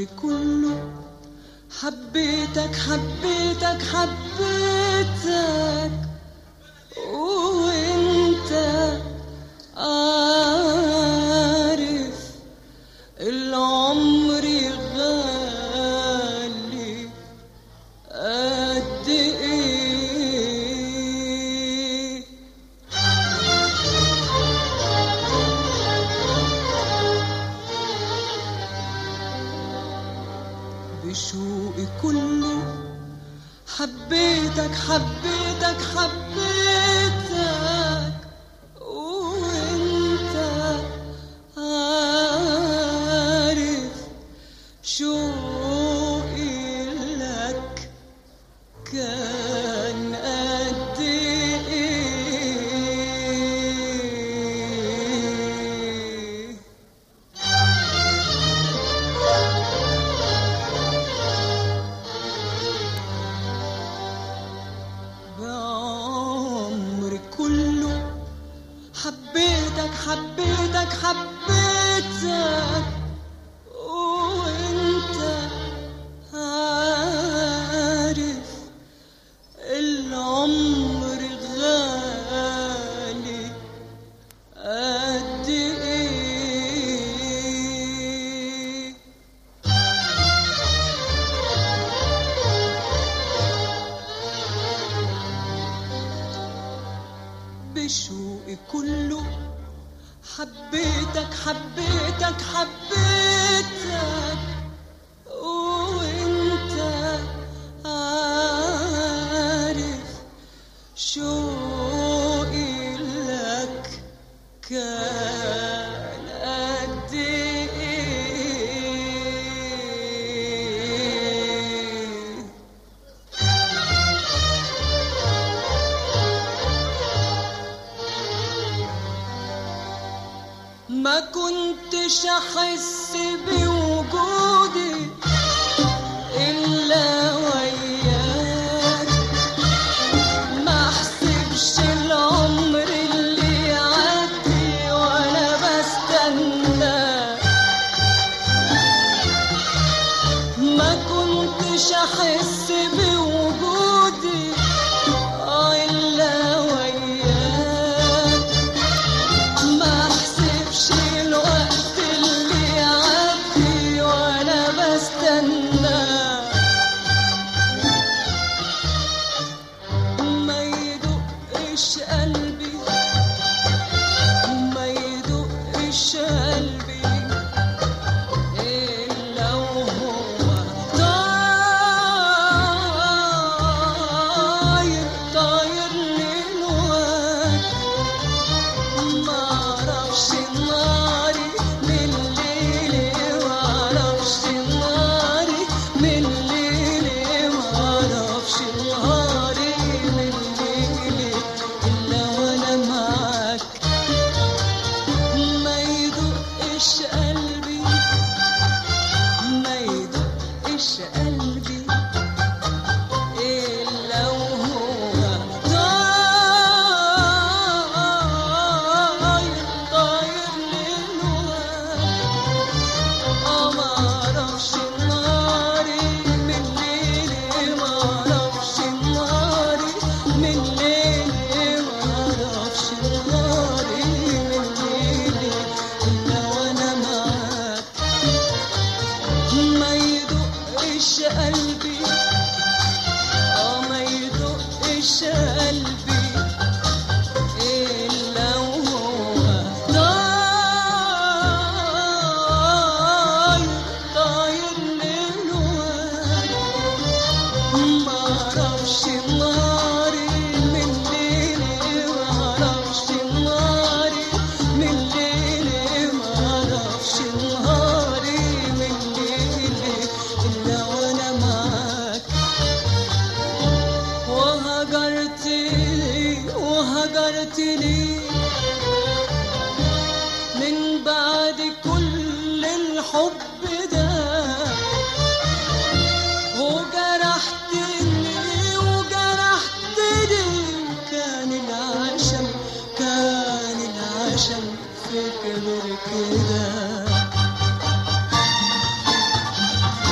عمري كله حبيتك حبيتك حبيتك وانت عارف العمر غالي قد ايه بشوقي كله حبيتك حبيتك حبيتك وانت عارف شوقي لك كان قد ايه بعمري كله حبيتك حبيتك حبيتك وانت عارف العمر غالي قد ايه بشوقي كله حبيتك حبيتك حبيتك وانت عارف شوقي لك كان قد ايه ما كنتش احس بوجودي الا وياك ما احسبش العمر اللي يعدي وانا بستنى ما كنتش احس بوجودي الا وياك ما احسبش الوقت اللي يعدي وانا بستنى ما يدقش قلبي ما يدقش قلبي إلا وهو طاير طاير للوقت معرفش ناري من ليلي معرفش ناري من ليلي معرفش ناري من ليلي إلا وأنا معاك ما يدقش قلبي ما يدقش قلبي إلا وهو طاير طاير للوقت آه معرفش ناري من ليلي معرفش ناري من ليلي معرفش ناري من ليلي إلا وأنا معاك ما يدقش قلبي اه ما يدقش قلبي إلا وهو طاير طاير للوقت معرفش ناري من ليلي معرفش ناري من ليلي معرفش ناري من ليلي إلا وأنا معاك وهجرت لي وهجرت لي من بعد كل الحب ده وجرحتني وجرحتني كان العشم كان العشم فكر كده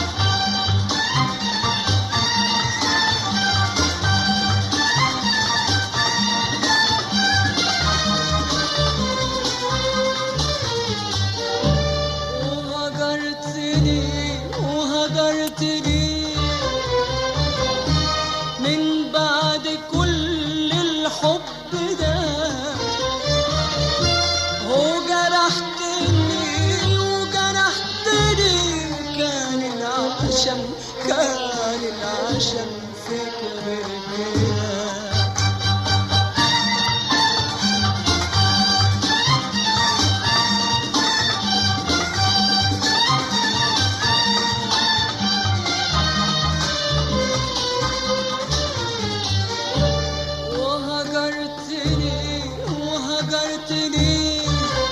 كان العشم فيك غير كده وهجرتني وهجرتني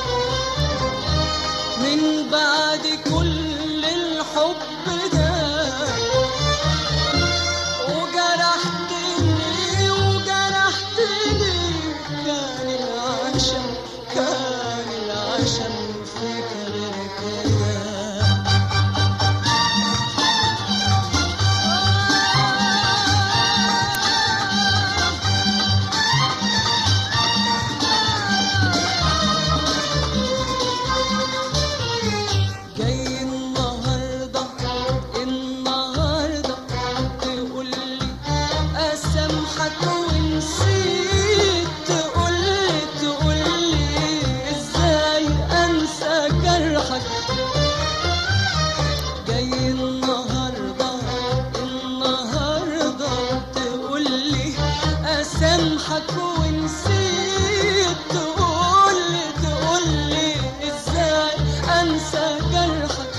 من بعد كل الحب ده وجرحتني وجرحتني كان العشم كان العشم فيك غير كده جاي النهارده النهارده تقولي اسامحك ونسيت تقولي تقولي ازاي انسى جرحك جاي النهارده النهارده تقولي اسامحك ونسيت تقولي تقولي ازاي انسى جرحك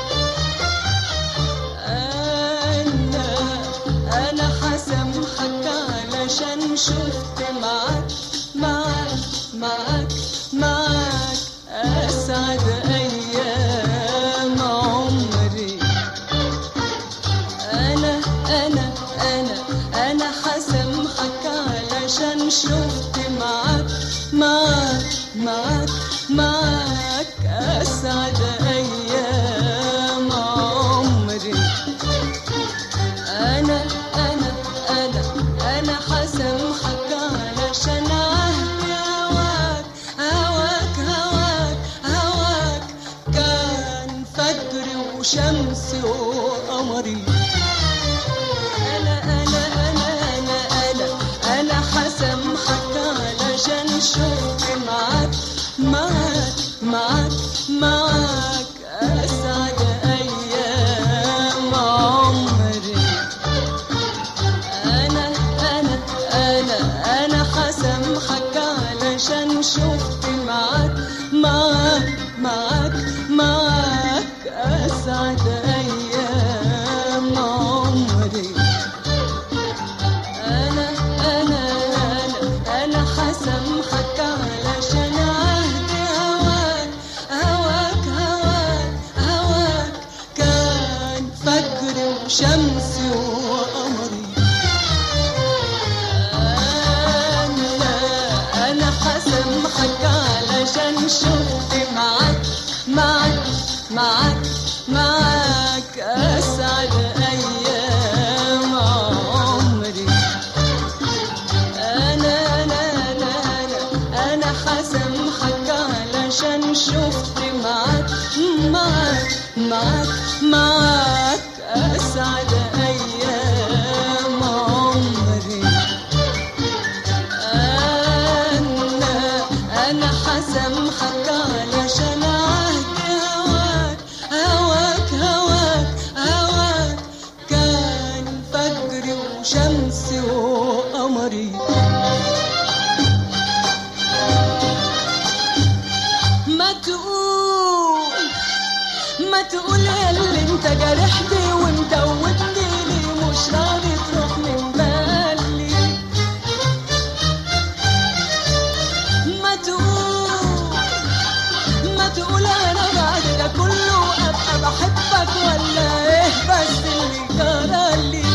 انا انا حسامحك علشان شفت معاك معاك معاك معاك اسعد ايام عمري انا انا انا انا حسامحك علشان شفت معاك معاك معاك معاك اسعد ايام عمري انا انا انا انا حسامحك علشان عهدي هواك هواك هواك هواك كان فجري وشمسي وقمري انا انا انا انا انا انا حسامحك علشان شفت معاك معاك معاك معاك اسعد ايام عمري انا انا انا انا حسامحك علشان شفت معاك معاك معاك معاك اسعد ايام عمري انا انا انا انا حسامحك علشان عهدي هواك هواك هواك هواك كان فجري وشمسي وقمري انا انا حسامحك علشان شفت معاك معاك معاك معاك اسعد ايام عمري انا انا انا انا انا حسامحك علشان شفت معاك معاك معاك معاك اسعد ايام عمري انا انا حسامحك علشان عهدي هواك هواك هواك هواك كان فجري وشمسي وقمري ما تقول ما تقول يا اللي انت جرحتي ومدوبني ليه مش راضي تروح من بالي ما تقول ما تقول انا بعد ده كله ابقى بحبك ولا ايه بس اللي جرالي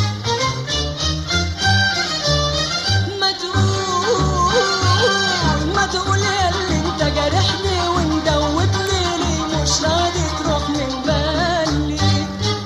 ما تقول ما تقول يا اللي انت جارحني ومدوبني ليه مش راضي تروح من بالي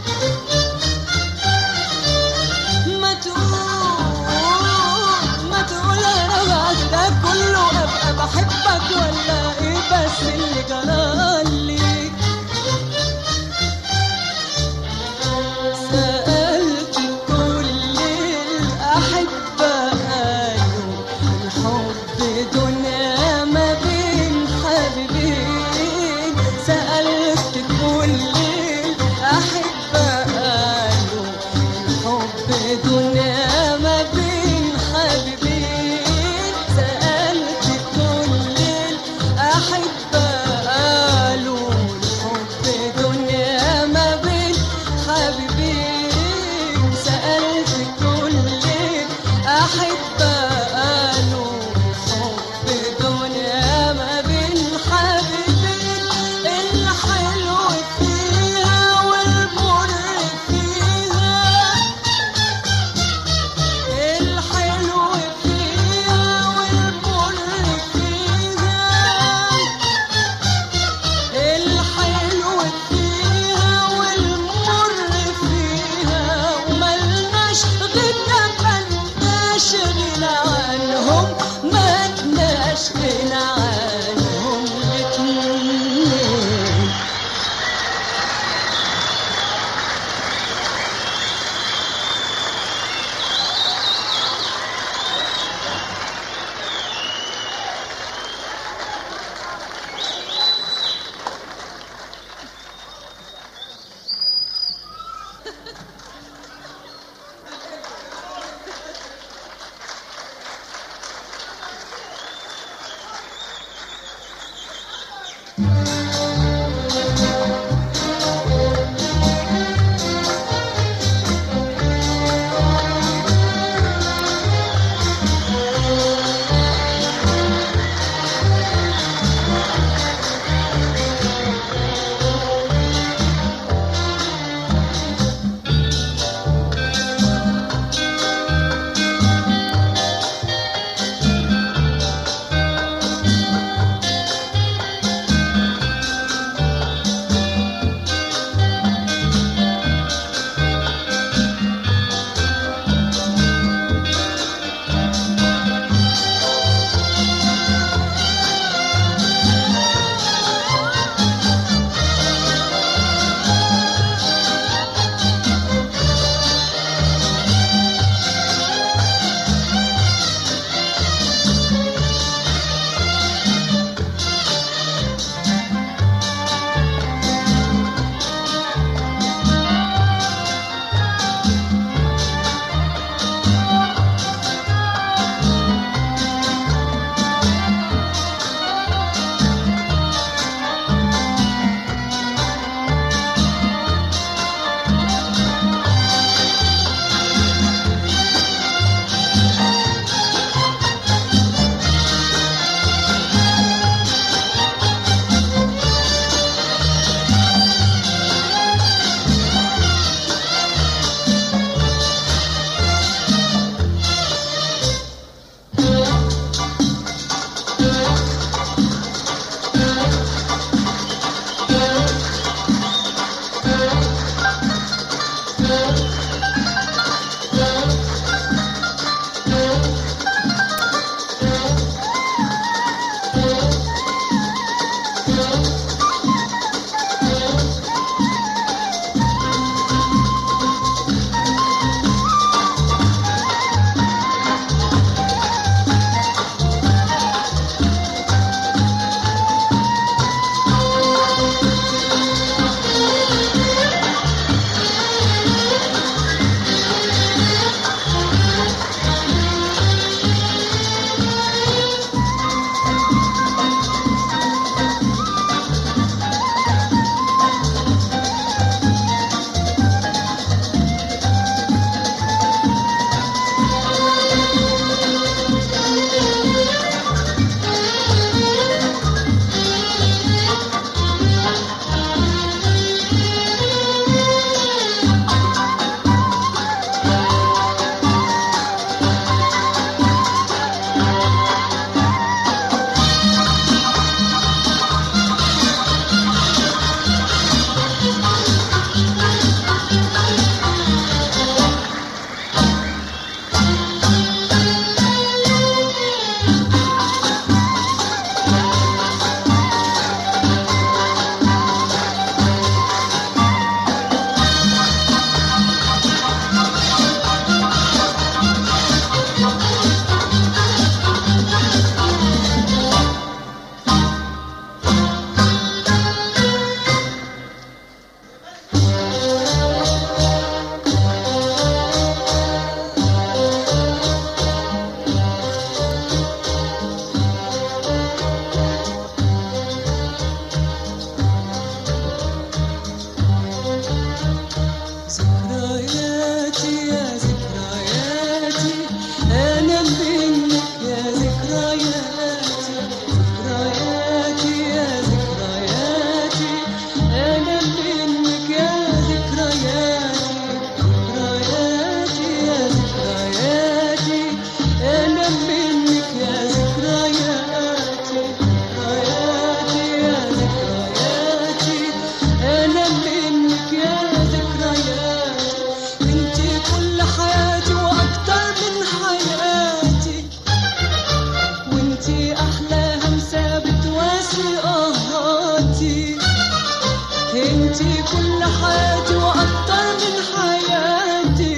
ذكرياتي ذكرياتي يا ذكرياتي أنا منك يا ذكرياتي ذكرياتي يا ذكرياتي أنا منك يا ذكرياتي ذكرياتي يا ذكرياتي أنا منك يا ذكرياتي انتي كل حياتي وأكتر من حياتي وانتي أحلى همسة بتواسي آهاتي انتي كل حياتي وأكتر من حياتي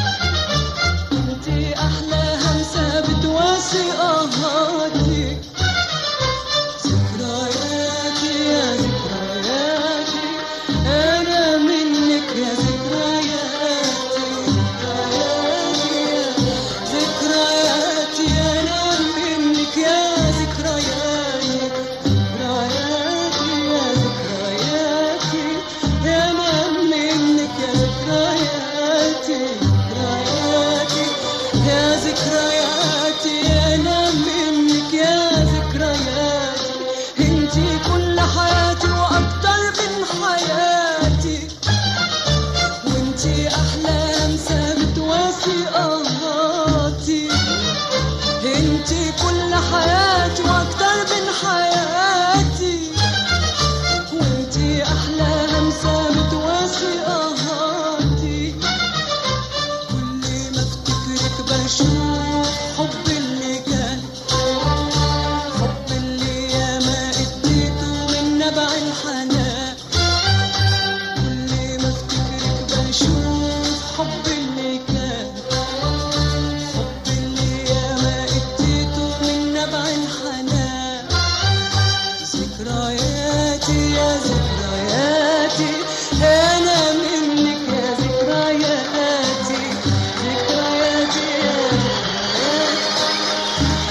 انتي أحلى همسة بتواسي آهاتي ذكرياتي يا ذكرياتي أنا منك يا ذكرياتي ذكرياتي يا ذكرياتي أنا منك يا ذكرياتي ذكرياتي يا ذكرياتي أنا منك يا ذكرياتي ذكرياتي يا ذكرياتي أنا منك يا ذكرياتي انتي كل حياتي وأكتر من حياتي وانتي أحلى همسة بتواسي آهاتي انتي كل حياتي وأكتر من حياتي وانتي أحلى همسة بتواسي آهاتي كل ما افتكرك بشوف حب اللي كان حب اللي ياما اديته من نبع الحنان كل ما افتكرك بشوف حب اللي كان حب اللي ياما اديته من نبع الحنان ذكرياتي يا ذكرياتي انا منك يا ذكرياتي ذكرياتي يا ذكرياتي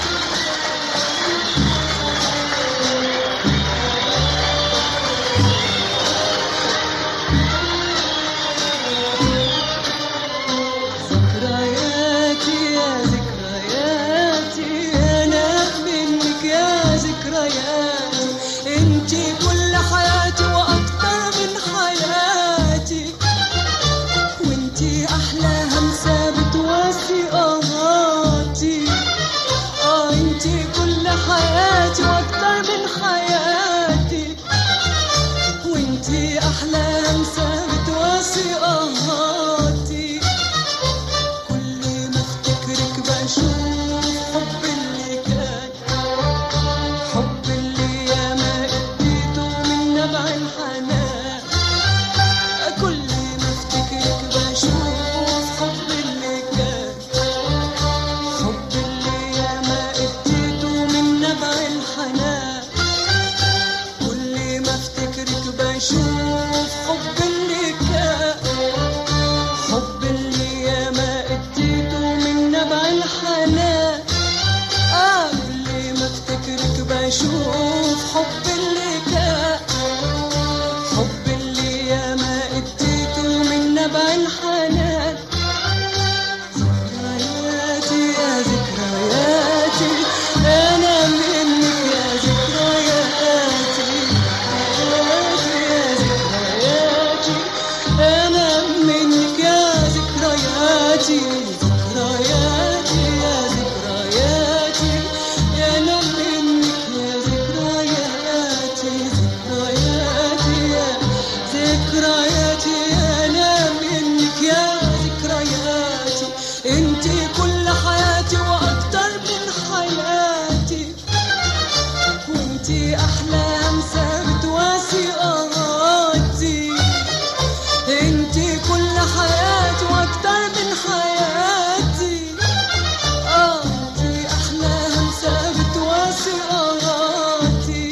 ذكرياتي يا ذكرياتي انا منك يا ذكرياتي انتي كل حياتي واكتر من حياتي وانتي احلى همسه بتواسي اهاتي اه انتي كل حياتي واكتر من حياتي وانتي احلى همسه بتواسي اهاتي كل ما افتكرك بشوف حب اللي كان حب اللي ياما اديته من نبع الحنان كل ما افتكرك بشوف حب اللي كان حب اللي ياما اديته من نبع الحنان كل ما افتكرك بشوف حب اللي كان حب اللي ياما اديته من نبع الحنان اه كل ما افتكرك بشوف حب اللي كان حب اللي ياما اديته من نبع الحنان ذكرياتي يا ذكرياتي انا منك يا ذكرياتي ذكرياتي يا ذكرياتي انا منك يا ذكرياتي ذكرياتي يا ذكرياتي انا منك يا ذكرياتي ذكرياتي يا ذكرياتي انا منك يا ذكرياتي انتي كل حياتي واكتر من حياتي وانتي احلى همسه بتواسي اغاتي انتي كل حياتي واكتر من حياتي اه انتي احلى همسه بتواسي اغاتي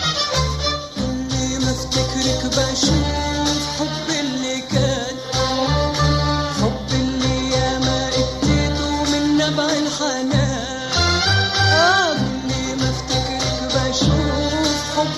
كل ما افتكرك بشوف حب اللي كان حب اللي ياما اديته من نبع الحنان آه كل ما افتكرك بشوف حب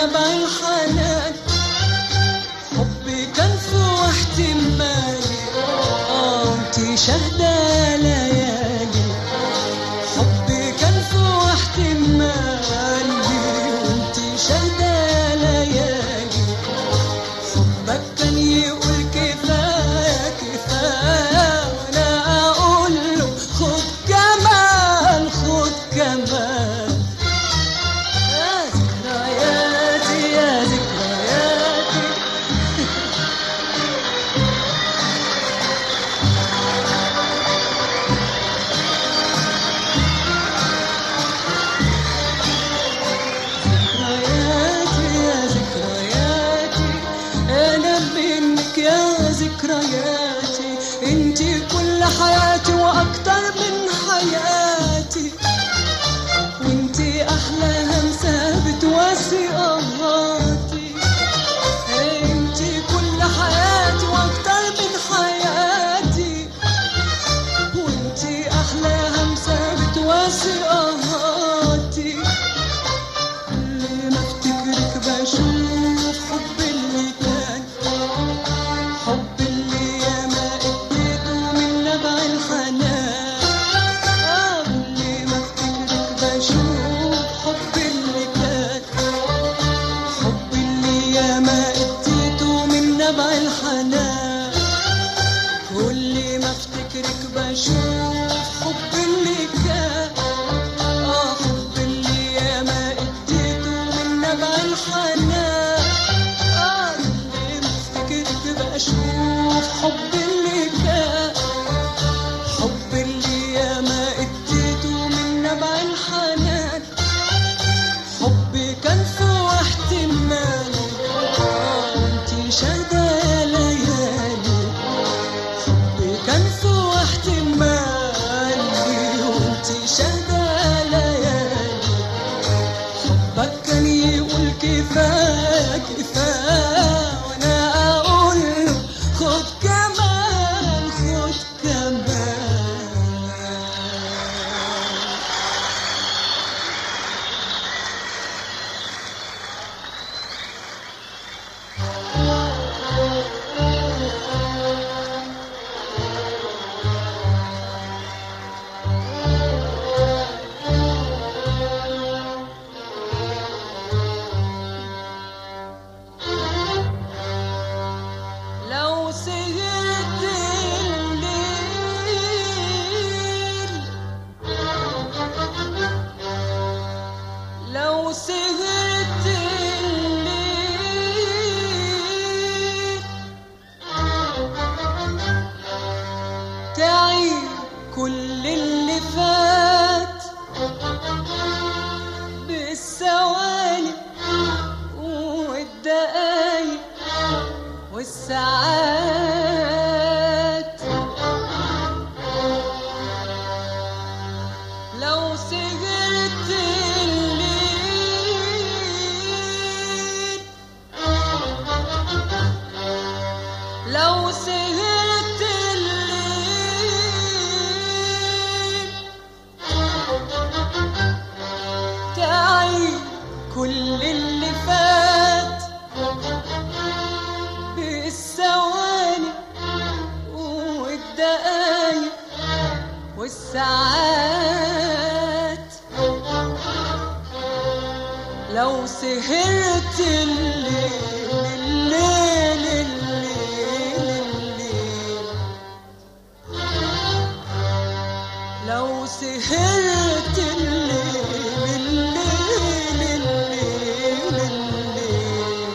نبع الحنان حبي كان في واحتمالي اه انتي شهدة ليالي حبي كان في واحتمالي وانتي شهدة ليالي حبك كان يقول كفاية كفاية وانا اقول له خد كمان خد كمان يا ذكرياتي يا ذكرياتي ذكرياتي يا ذكرياتي انا منك يا ذكرياتي انتي كل حياتي واكتر من حياتي وانتي احلى همسه بتواسي قهاتي انتي كل حياتي واكتر من حياتي وانتي احلى همسه بتواسي قهاتي كل ما افتكرك بشوف حب اللي كان حب اللي ياما اديته من نبع الحنان آه كل ما افتكرك بشوف حب اللي كان حب اللي ياما اديته من نبع الحنان كل ما افتكرك بشوف حب اللي كان اه حب اللي ياما اديته من نبع الحنان اه كل ما افتكرك بشوف حب اللي كان حب اللي ياما اديته من نبع الحنان حبي كان في واحتمالي اه وانتي شهدة ليالي حبي كان في واحتمالي وانتي شهدة ليالي حبك كان يقول كفاية كفاية وانا اقول له خد كمان خد كمان لو سهرت الليل لو سهرت الليل تعيد كل اللي فات بالثواني والدقايق والساعات لو سهرت الليل لو سهرت الليل تعيد كل اللي فات بالثواني والدقايق والساعات لو سهرت الليل الليل الليل الليل لو سهرت الليل الليل الليل الليل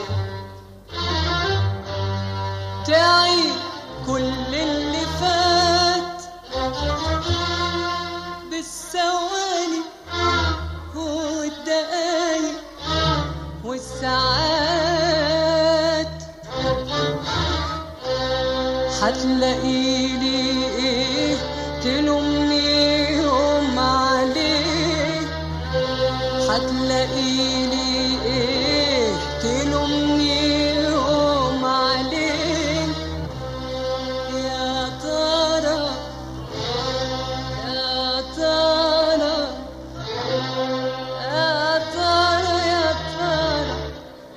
تعيد كل اللي فات بالثواني والدقايق والساعات هتلاقيلي ايه تلومنيهم عليه هتلاقيلي ايه تلومنيهم عليه يا ترى يا ترى يا ترى يا ترى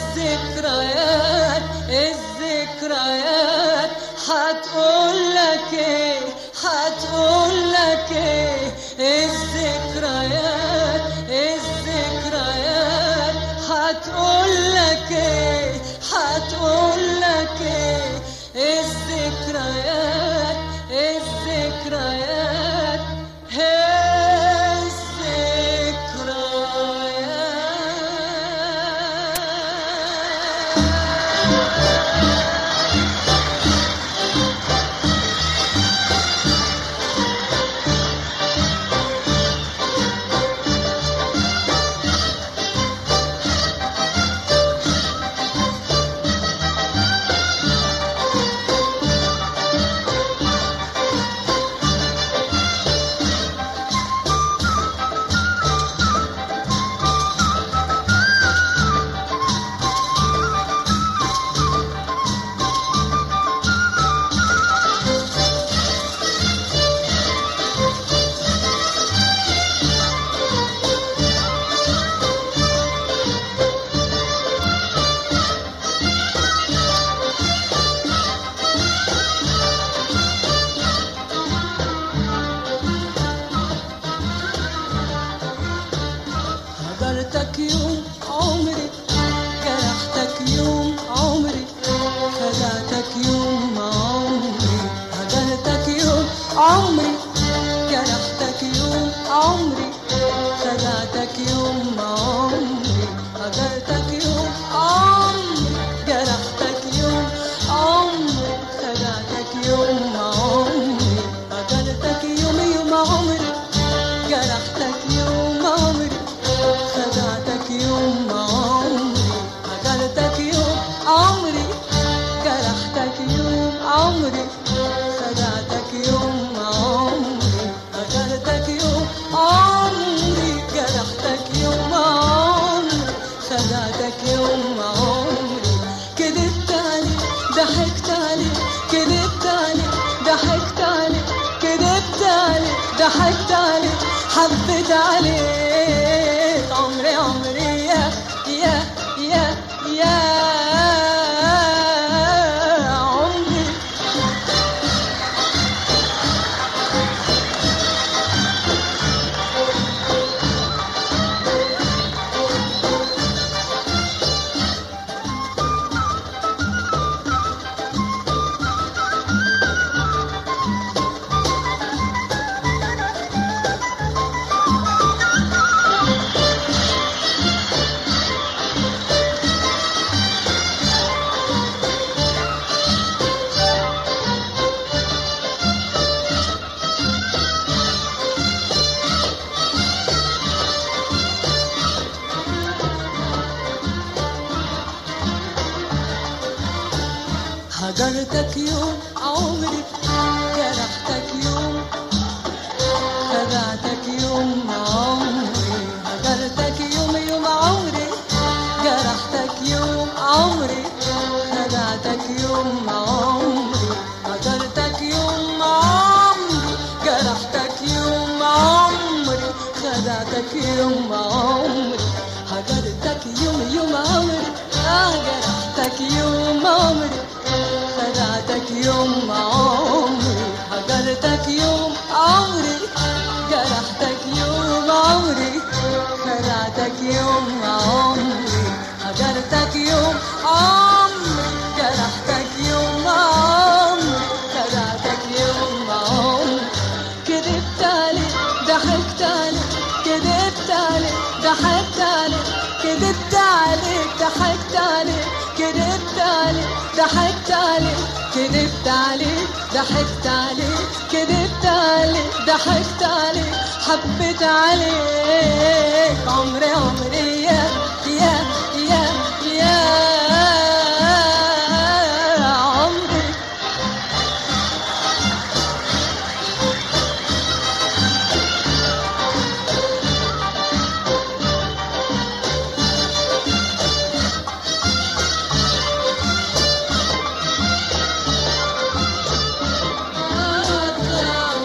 الذكريات الذكريات هتقول لك ايه هتقول لك ايه الذكريات الذكريات هتقول لك ايه هتقول لك ايه الذكريات الذكريات هي الذكريات هجرتك يوم عمري جرحتك يوم عمري خدعتك يوم عمري هجرتك يوم عمري جرحتك يوم عمري خدعتك يوم عمري هجرتك يوم عمري جرحتك يوم عمري خدعتك يوم عمري هجرتك يوم يوم عمري جرحتك يوم عمري خدعتك يوم عمري هجرتك يوم عمري جرحتك يوم عمري خدعتك يوم عمري هجرتك يوم عمري جرحتك يوم عمري خدعتك يوم عمري كدبت عليك ضحكت عليك كدبت عليك ضحكت عليك كدبت عليك ضحكت عليك حبيت عليك عمري عمري يا يا يا يا عمري هجرتك يوم عمري جرحتك يوم خدعتك يوم عمري هجرتك يوم يوم عمري جرحتك يوم عمري خدعتك يوم عمري هجرتك يوم عمري جرحتك يوم عمري خدعتك يوم عمري هجرتك يوم يوم عمري آه جرحتك يوم عمري خدعتك يوم عمري هجرتك يوم عمري جرحتك يوم عمري خدعتك يوم عمري هجرتك يوم عمري جرحتك يوم عمري خدعتك يوم عمري كذبت عليك ضحكت عليك كذبت عليك ضحكت عليك كذبت عليك ضحكت عليك كذبت عليك ضحكت عليك كذبت عليك ضحكت عليك كذبت عليك ضحكت عليك حبيت عليك عمري عمري يا يا يا يا عمري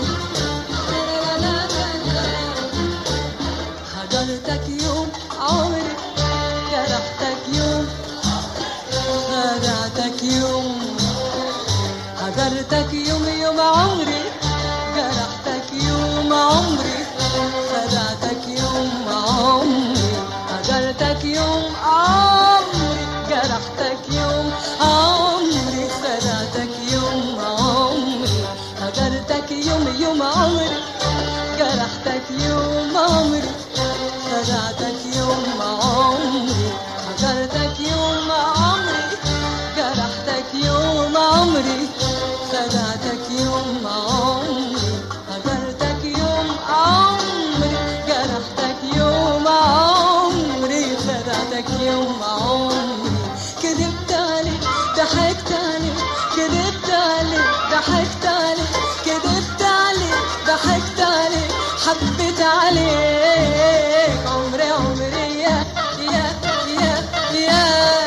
هجرتك يوم عمري هجرتك يوم يوم عمري جرحتك يوم عمري خدعتك يوم عمري هجرتك يوم عمري جرحتك يوم عمري خدعتك يوم عمري هجرتك يوم يوم عمري جرحتك يوم عمري خدعتك يوم عمري هجرتك يوم عمري جرحتك يوم عمري خدعتك يوم عمري هجرتك يوم عمري جرحتك يوم عمري خدعتك يوم عمري كذبت عليك ضحكت عليك كذبت عليك ضحكت عليك كذبت عليك ضحكت عليك حبيت عليك عمري عمري يا يا يا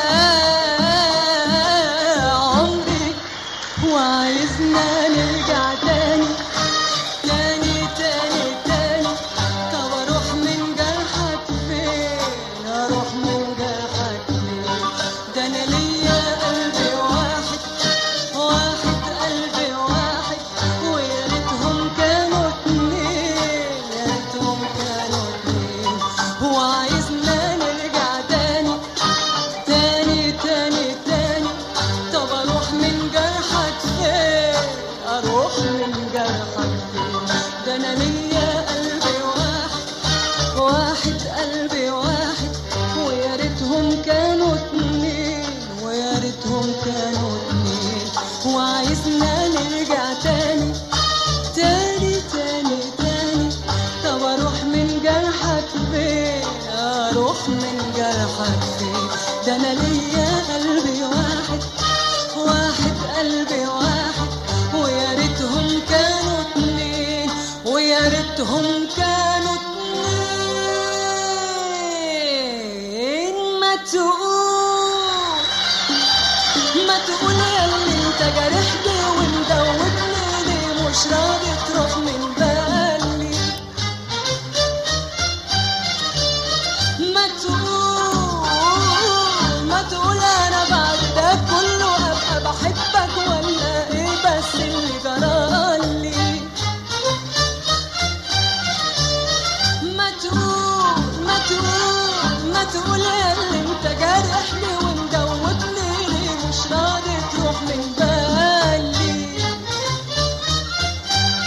يا عمري وعايزنا نرجع تاني تاني تاني تاني طب اروح من جرحك فين اروح من جرحك فين ده انا ليا قلبي واحد واحد قلبي واحد ويا ريتهم كانوا اتنين يا ريتهم كانوا اتنين وعايزنا نرجع تاني تاني تاني تاني طب اروح من جرحك فين اروح من جرحك فين ده انا ليا قلبي واحد واحد قلبي واحد ويا ريتهم كانوا اتنين ويا ريتهم كانوا اتنين وعايزنا نرجع تاني تاني تاني تاني طب اروح من جرحك فين اروح من جرحك فين ده انا ليا قلبي واحد واحد قلبي واحد ويا ريتهم كانوا اتنين ويا ريتهم كانوا اتنين ما تقول ما تقول يا اللي انت جارحني ومدوبني ليه مش راضي تروح من بالي ما تقول ما تقول انا بعد ده كله ابقى بحبك ولا ايه بس اللي جرالي ما تقول ما تقول ما تقول يا اللي انت جارحني ومدوبني ليه مش راضي تروح من بالي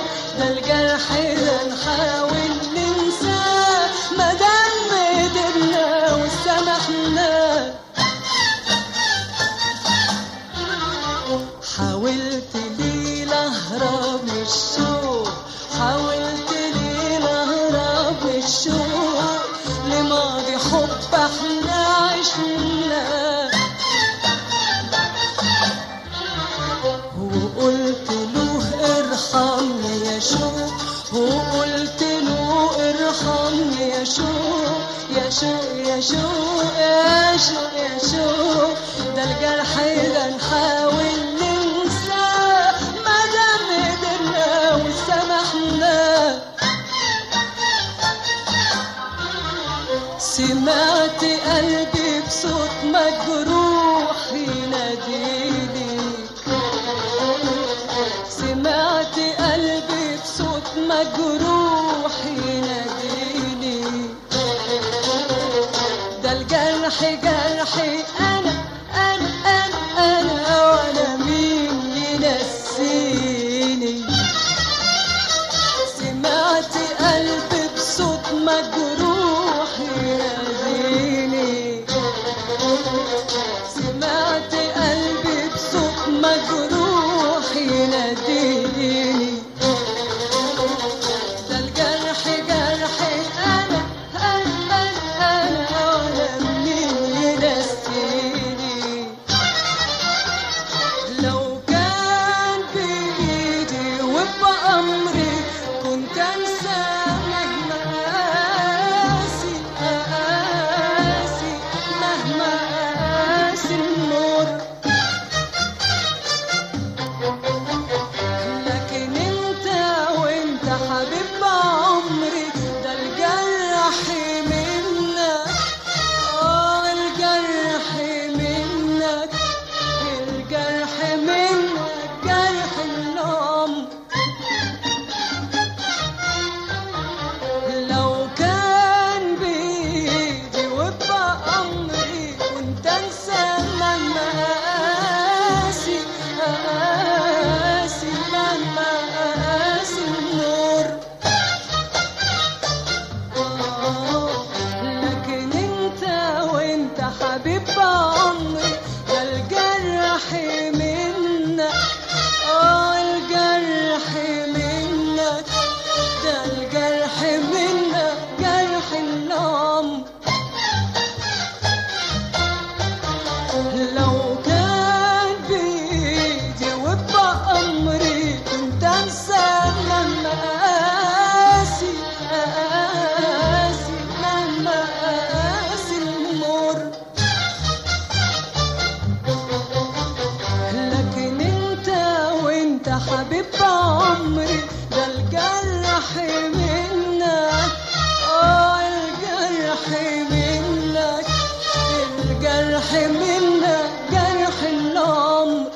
ده الجرح ده نحاول ننساه مادام قدرنا وسامحنا حاولت ليلة اهرب من الشوق حاولت ليلة اهرب من الشوق لماضي حب احنا عشنا وقلت له ارحمني يا شوق وقلت له ارحمني يا شوق يا شوق يا شوق يا شوق يا شوق ده الجرح ده نحاول ننساه ما دام قدرنا وسامحنا سمعت قلبي بصوت مجروح يناديني سمعت قلبي بصوت مجروح يناديني ده الجرح جرحي انا انا انا انا وانا مين ينسيني سمعت قلبي بصوت مجروح يناديني سمعت قلبي بصوت مجروح يناديني ده الجرح جرحي انا انا انا ولا منين ينسيني لو كان بإيدي وبأمري كنت أنسى مهما قاسي قاسي مهما قاسي النور لكن انت وانت حبيب عمري ده الجرح منك اه الجرح منك الجرح منك جرح العمر لو كان بإيدي وبأمري كنت أنسى مهما قاسي قاسي مهما قاسي النور آه، لكن انت وانت حبيب عمري ده الجرح منك اه الجرح منك ده الجرح منك جرح العمر لو كان بإيدي وبأمري كنت أنسى لما قاسي قاسي لما قاسي المر لكن انت وانت حبيب عمري ده الجرح منك اه الجرح منك الجرح منك جرح العمر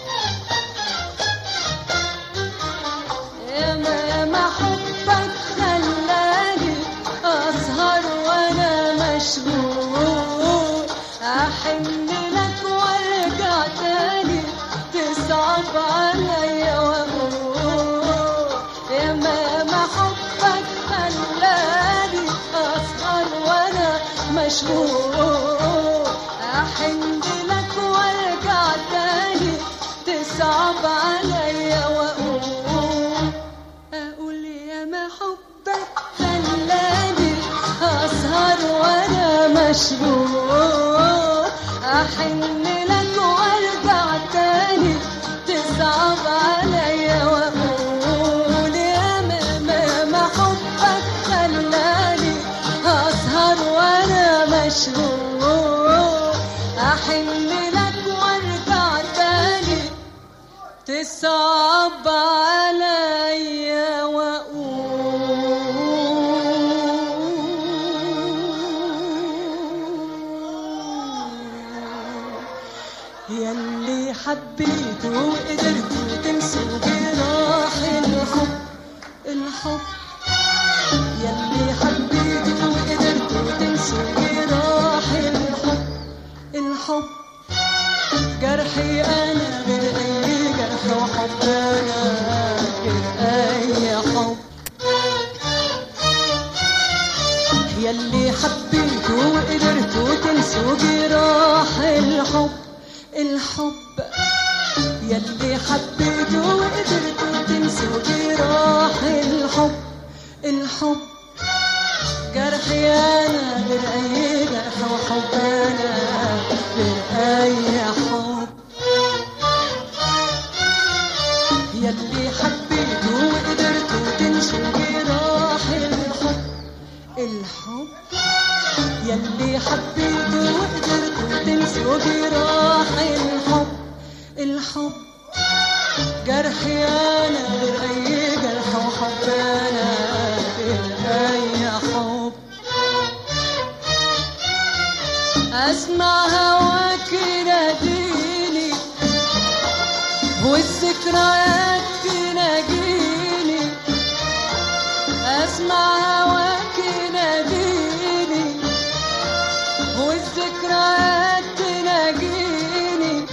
ياما ياما حبك خلاني اسهر وانا مشغول احن لك وارجع تاني تصعب عليا واقول ياما ياما حبك خلاني اسهر وانا مشغول احن لك وارجع تاني تصعب عليا واقول اقول يا ما حبك خلاني اسهر وانا مشغول احن لك وارجع تاني تصعب عليا واقول يا ما ما ما حبك خلاني اسهر وانا مشغول احن لك وارجع تاني تصعب عليا واقول يلي حبيت وقدرت تنسى جراح الحب الحب يلي حبيت وقدرت تنسى جراح الحب الحب جرحي انا غير اي جرح وحب انا غير اي الحب جرحي انا غير اي جرح وحب انا غير اي حب يلي حبيته وقدرتوا تنسوا جراح الحب الحب يلي حبيته وقدرتوا تنسوا جراح الحب الحب جرحي انا غير اي جرح وحب انا غير اي حب اسمع هواك يناديني والذكريات تناجيني اسمع هواك يناديني والذكريات تناجيني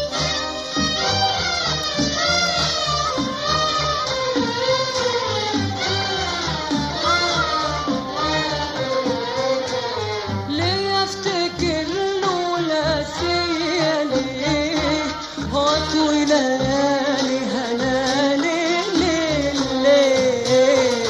ليه افتكر له لا ليه واطوي ليالي هلالي ليه ليه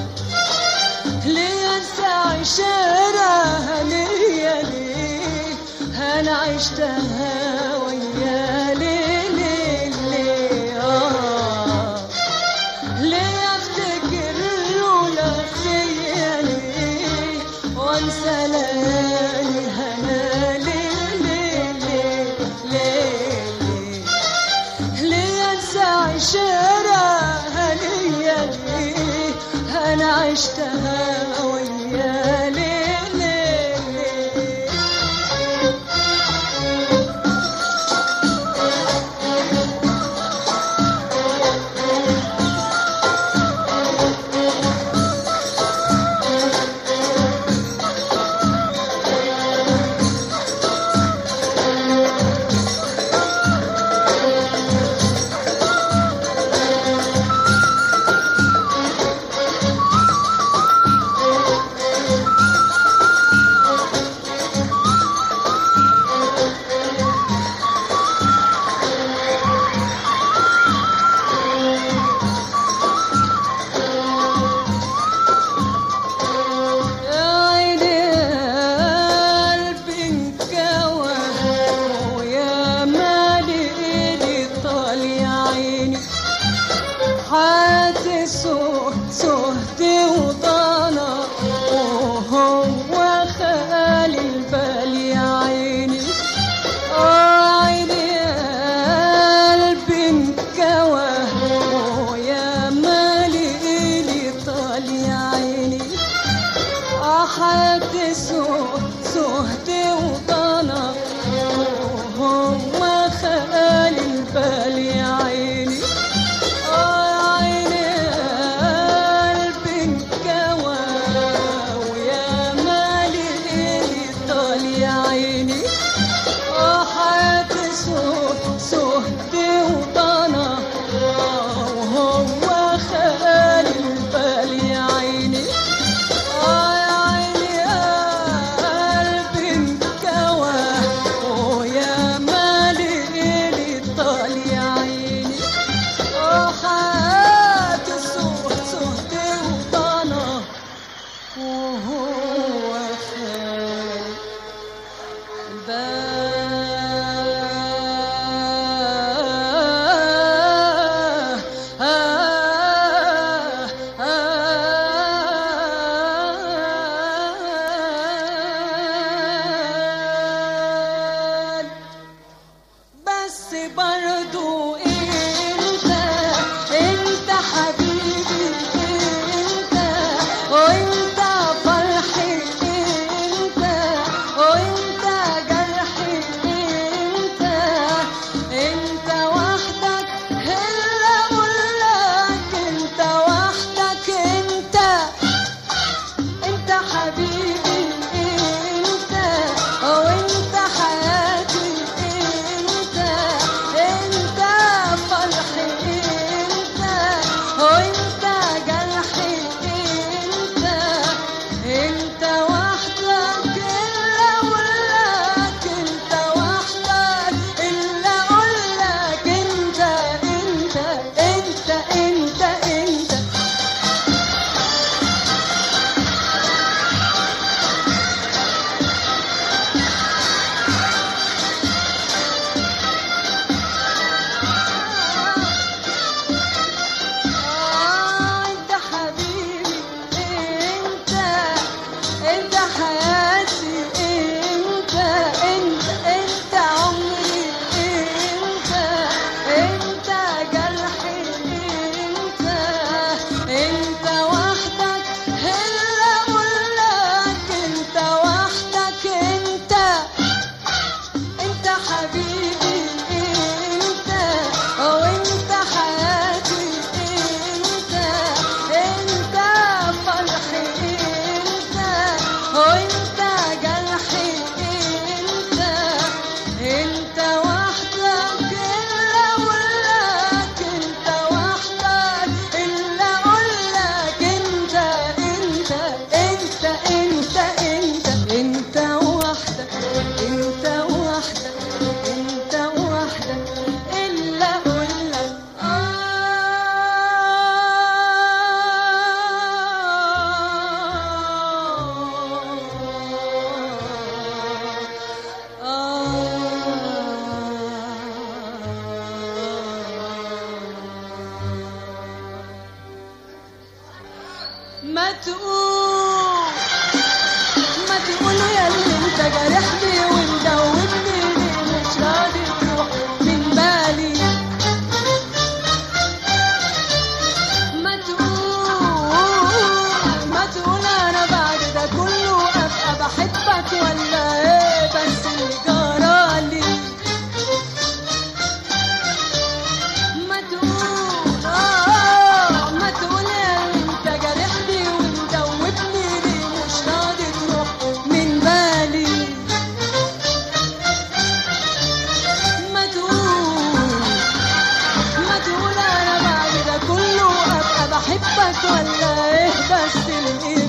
ليه انسى عشرها ليه ليه انا عشتها ويا ليه ليه ليه آه ليه افتكر لولا فيا ليه وانسى ليالي هنا ليه ليه ليه ليه ليه ليه انسى عشرها ليا ليه انا عشتها ويا ليه ليه ليه يا عيني قلبي انكوى ويا مالي ايدي طال يا عيني حياتي سهت سهت وضنا وهو خالي البال يا عيني آه عيني قلبي انكوى ويا مالي ايدي طال يا عيني أحد سهت سهت وطنا وهم خال البال يا عيني آه يا عيني ما تقول ما تقول يا اللي انت جارحني ومدوبني ليه مش راضي تروح من بالي ما تقول ما تقول انا بعد ده كله ابقى بحبك ولا ايه بس اللي جرالي ما تقول آه ما تقول يا اللي انت جارحني ومدوبني ليه مش راضي تروح من بالي ما تقول ما تقول انا بعد ده كله ابقى بحبك ولا ايه بس اللي